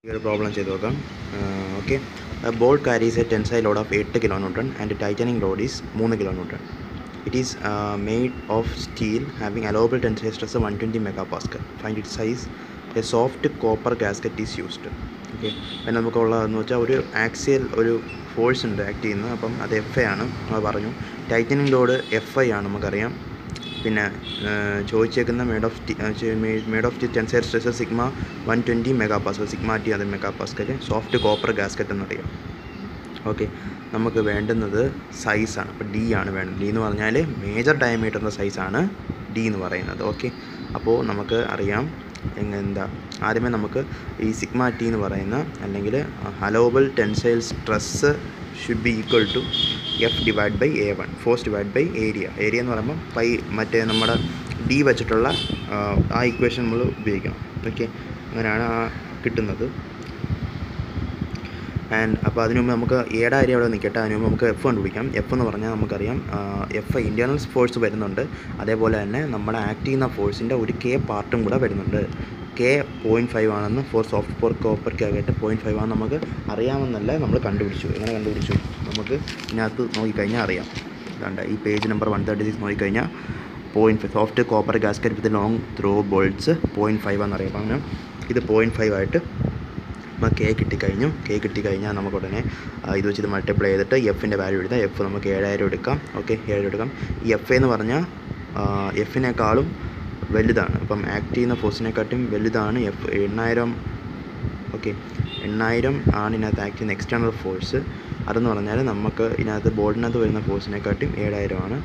ഈ ഒരു പ്രോബ്ലം ചെയ്ത് നോക്കാം okay bolt carries a tensile load of എട്ട് kilo newton and tightening load is മൂന്ന് kilo newton it is made of steel having allowable tensile stress one twenty mega pascal find it size a soft copper gasket is used okay പിന്നെ നമുക്കുള്ളതെന്ന് വെച്ചാൽ ഒരു axial ഒരു force ഉണ്ട് act ചെയ്യുന്നത് അപ്പം അത് എഫ് ഐ ആണ് അത് പറഞ്ഞു ടൈറ്റനിങ് ലോഡ് എഫ് ഐ ആണ് നമുക്കറിയാം പിന്നെ ചോദിച്ചേക്കുന്ന made of made of tensile stress sigma one twenty mega pascal sigma T അത് മെഗാ പാസ്കൽ സോഫ്റ്റ് കോപ്പർ ഗാസ്കറ്റ് എന്നറിയാം ഓക്കെ നമുക്ക് വേണ്ടുന്നത് സൈസാണ് അപ്പോൾ ഡി ആണ് വേണ്ടത് ഡി എന്ന് പറഞ്ഞാൽ മേജർ ഡയമീറ്ററിൻ്റെ സൈസാണ് ഡി എന്ന് പറയുന്നത് ഓക്കെ അപ്പോൾ നമുക്ക് അറിയാം എങ്ങനെ എന്താ ആദ്യമേ നമുക്ക് ഈ സിഗ്മ ടി എന്ന് പറയുന്ന അല്ലെങ്കിൽ allowable tensile stress should be equal to F divide by A one force divide by area area എന്ന് പറയുമ്പോൾ പൈ മറ്റേ നമ്മുടെ ഡി വെച്ചിട്ടുള്ള ആ ഇക്വേഷൻ നമ്മൾ ഉപയോഗിക്കണം ഓക്കെ അങ്ങനെയാണ് ആ കിട്ടുന്നത് ആൻഡ് അപ്പോൾ അതിനു മുമ്പ് നമുക്ക് ഏടാ ഏരിയ അവിടെ നിൽക്കട്ടെ അതിന് മുമ്പ് നമുക്ക് എഫ് കണ്ടുപിടിക്കാം എഫ് എന്ന് പറഞ്ഞാൽ നമുക്കറിയാം എഫ് ഇൻറ്റേർണൽ ഫോഴ്സ് വരുന്നുണ്ട് അതേപോലെ തന്നെ നമ്മുടെ ആക്ട് ചെയ്യുന്ന ഫോഴ്സിൻ്റെ ഒരു കെ പാർട്ടും കൂടെ വരുന്നുണ്ട് കെ പോയിൻറ്റ് ഫൈവ് ആണെന്ന് for soft for copper K ആയിട്ട് പോയിൻറ്റ് ഫൈവ് ആണെന്ന് നമുക്ക് അറിയാമെന്നല്ല നമ്മൾ കണ്ടുപിടിച്ചു എങ്ങനെ കണ്ടുപിടിച്ചു നമുക്ക് ഇതിനകത്ത് നോക്കിക്കഴിഞ്ഞാൽ അറിയാം ഇതാണ്ട് ഈ page number one thirty six നോക്കിക്കഴിഞ്ഞാൽ point five soft copper gasket with long through bolts point five എന്നറിയാം അപ്പം അങ്ങനെ ഇത് പോയിൻറ്റ് ഫൈവ് ആയിട്ട് നമ്മൾ കെ കിട്ടിക്കഴിഞ്ഞു കെ കിട്ടിക്കഴിഞ്ഞാൽ നമുക്ക് ഉടനെ ഇത് വെച്ച് ഇത് മൾട്ടിപ്ലൈ ചെയ്തിട്ട് എഫിൻ്റെ വാല്യൂ എടുത്താൽ എഫ് നമുക്ക് ഏഴായിരം എടുക്കാം ഓക്കെ ഏഴായിരം എടുക്കാം ഈ എഫ് എന്ന് പറഞ്ഞാൽ എഫിനേക്കാളും വലുതാണ് അപ്പം ആക്ട് ചെയ്യുന്ന ഫോഴ്സിനെക്കാട്ടും വലുതാണ് എഫ് എണ്ണായിരം ഓക്കെ എണ്ണായിരം ആണ് ഇതിനകത്ത് ആക്ട് ചെയ്യുന്ന എക്സ്റ്റേണൽ ഫോഴ്സ് അതെന്ന് പറഞ്ഞാൽ നമുക്ക് ഇതിനകത്ത് ബോർഡിനകത്ത് വരുന്ന ഫോഴ്സിനെക്കാട്ടും ഏഴായിരമാണ്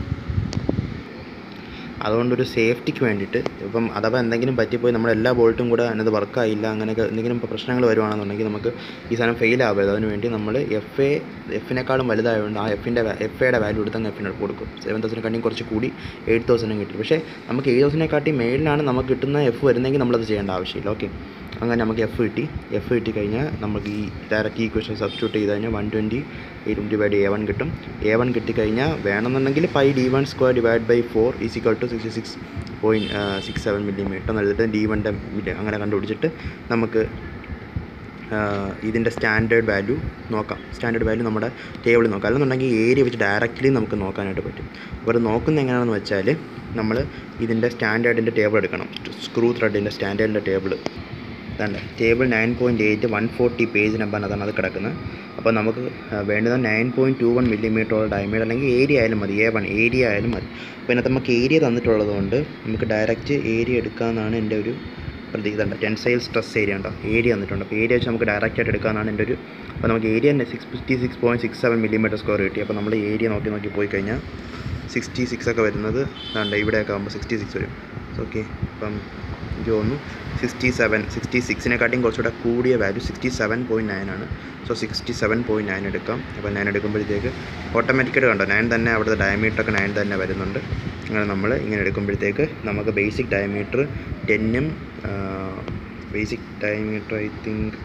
അതുകൊണ്ടൊരു സേഫ്റ്റിക്ക് വേണ്ടിയിട്ട് ഇപ്പം അഥവാ എന്തെങ്കിലും പറ്റിപ്പോയി നമ്മുടെ എല്ലാ ബോൾട്ടും കൂടെ അതിനകത്ത് വർക്കായില്ല അങ്ങനെയൊക്കെ എന്തെങ്കിലും ഇപ്പോൾ പ്രശ്നങ്ങൾ വരുവാണെന്നുണ്ടെങ്കിൽ നമുക്ക് ഈ സാധനം ഫെയിൽ ആവരുത് അതിന് വേണ്ടി നമ്മൾ എഫ് എ എഫിനേക്കാളും വലുതായതുകൊണ്ട് ആ എഫിൻ്റെ എഫ് എയുടെ വാല്യൂ എടുത്ത് അങ്ങ് എഫിന് കൊടുക്കും സെവൻ തൗസൻഡിനെക്കാട്ടിയും കുറച്ച് കൂടി എയ്റ്റ് തൗസൻഡും കിട്ടും പക്ഷേ നമുക്ക് എയ്റ്റ് തൗസൻഡിനെക്കാട്ടി മേളിലാണ് നമുക്ക് കിട്ടുന്ന എഫ് വരുന്നെങ്കിൽ നമ്മളത് ചെയ്യേണ്ട ആവശ്യമില്ല ഓക്കെ അങ്ങനെ നമുക്ക് എഫ് കിട്ടി എഫ് കിട്ടി കഴിഞ്ഞാൽ നമുക്ക് ഈ ഡയറക്റ്റ് ഈ ക്വസ്റ്റൻ സബ്സ്റ്റിറ്റ്യൂട്ട് ചെയ്ത് കഴിഞ്ഞാൽ one twenty eight twenty by A one കിട്ടും എ വൺ കിട്ടിക്കഴിഞ്ഞാൽ വേണമെന്നുണ്ടെങ്കിൽ pi D one square divide by four is equal to sixty six point six seven millimetre എന്ന് എഴുതിയിട്ട് ഡി വണ്ടെ അങ്ങനെ കണ്ടുപിടിച്ചിട്ട് നമുക്ക് ഇതിൻ്റെ സ്റ്റാൻഡേർഡ് വാല്യൂ നോക്കാം സ്റ്റാൻഡേർഡ് വാല്യൂ നമ്മുടെ ടേബിളിൽ നോക്കാം അല്ലെന്നുണ്ടെങ്കിൽ ഏരിയ വെച്ച് ഡയറക്റ്റ്ലി നമുക്ക് നോക്കാനായിട്ട് പറ്റും അപ്പോൾ നോക്കുന്നത് എങ്ങനെയാണെന്ന് വെച്ചാൽ നമ്മൾ ഇതിൻ്റെ സ്റ്റാൻഡേർഡിൻ്റെ ടേബിൾ എടുക്കണം സ്ക്രൂ ത്രെഡിൻ്റെ സ്റ്റാൻഡേർഡിൻ്റെ ടേബിൾ ഇതാണ് table nine point eight one forty page നമ്പറിനകത്താണ് അത് കിടക്കുന്നത് അപ്പോൾ നമുക്ക് വേണ്ടത് നയൻ പോയിൻറ്റ് ടു വൺ മില്ലിമീറ്ററോളം ഡയമീറ്റർ അല്ലെങ്കിൽ ഏരിയ ആയാലും മതി എ വൺ ഏരിയ ആയാലും മതി അപ്പോൾ ഇതിനകത്ത് നമുക്ക് ഏരിയ തന്നിട്ടുള്ളത് കൊണ്ട് നമുക്ക് ഡയറക്റ്റ് ഏരിയ എടുക്കാമെന്നാണ് എൻ്റെ ഒരു പ്രതി ഇതുണ്ട് ടെൻസൈൽ സ്ട്രെസ് ഏരിയ ഉണ്ടോ ഏരിയ തന്നിട്ടുണ്ട് അപ്പോൾ ഏരിയ വെച്ച് നമുക്ക് ഡയറക്റ്റ് ആയിട്ട് എടുക്കാമെന്നാണ് എൻ്റെ ഒരു അപ്പോൾ നമുക്ക് ഏരിയ തന്നെ six fifty six point six seven millimetre square കിട്ടി അപ്പോൾ നമ്മൾ ഏരിയ നോക്കി നോക്കി പോയി കഴിഞ്ഞാൽ സിക്സ്റ്റി സിക്സ് ഒക്കെ വരുന്നത് ഇതുണ്ട് ഇവിടെയൊക്കെ ആകുമ്പോൾ സിക്സ്റ്റി സിക്സ് വരും ഓക്കെ അപ്പം എനിക്ക് തോന്നുന്നു സിക്സ്റ്റി സെവൻ സിക്സ്റ്റി സിക്സിനെക്കാട്ടിയും കുറച്ചുകൂടെ കൂടിയ value sixty seven point nine ആണ് so sixty seven point nine എടുക്കാം അപ്പോൾ നയൻ എടുക്കുമ്പോഴത്തേക്ക് ഓട്ടോമാറ്റിക്കായിട്ട് കണ്ടോ നയൻ തന്നെ അവിടുത്തെ ഡയമീറ്ററൊക്കെ നയൻ തന്നെ വരുന്നുണ്ട് അങ്ങനെ നമ്മൾ ഇങ്ങനെ എടുക്കുമ്പോഴത്തേക്ക് നമുക്ക് ബേസിക് ഡയമീറ്റർ ടെന്നും ബേസിക് ഡയമീറ്റർ ഐ തിങ്ക്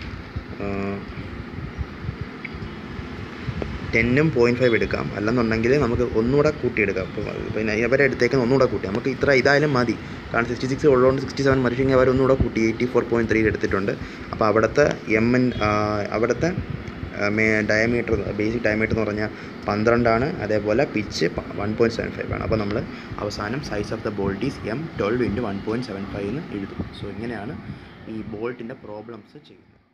ടെന്നും പോയിൻറ്റ് ഫൈവ് എടുക്കാം അല്ലെന്നുണ്ടെങ്കിൽ നമുക്ക് ഒന്നുകൂടെ കൂട്ടിയെടുക്കാം അപ്പോൾ പിന്നെ അവരെ അടുത്തേക്ക് ഒന്നുകൂടെ കൂട്ടി നമുക്ക് ഇത്ര ഇതായാലും മതി കാരണം സിക്സ്റ്റി സിക്സ് ഉള്ളതുകൊണ്ട് സിക്സ്റ്റി സെവൻ മരിച്ചെങ്കിൽ അവർ ഒന്നുകൂടെ കൂട്ടി എയ്റ്റി ഫോർ പോയിൻറ്റ് ത്രീ എടുത്തിട്ടുണ്ട് അപ്പോൾ അവിടുത്തെ എം എൻ അവിടുത്തെ മേ ഡയമീറ്റർ ബേസിക് ഡയമീറ്റർ എന്ന് പറഞ്ഞാൽ പന്ത്രണ്ടാണ് അതേപോലെ pitch one point seven five ആണ് അപ്പോൾ നമ്മൾ അവസാനം size of the bolt is M twelve into one point seven five എന്ന് എഴുതും സോ ഇങ്ങനെയാണ് ഈ ബോൾട്ടിൻ്റെ പ്രോബ്ലംസ് ചെയ്യുന്നത്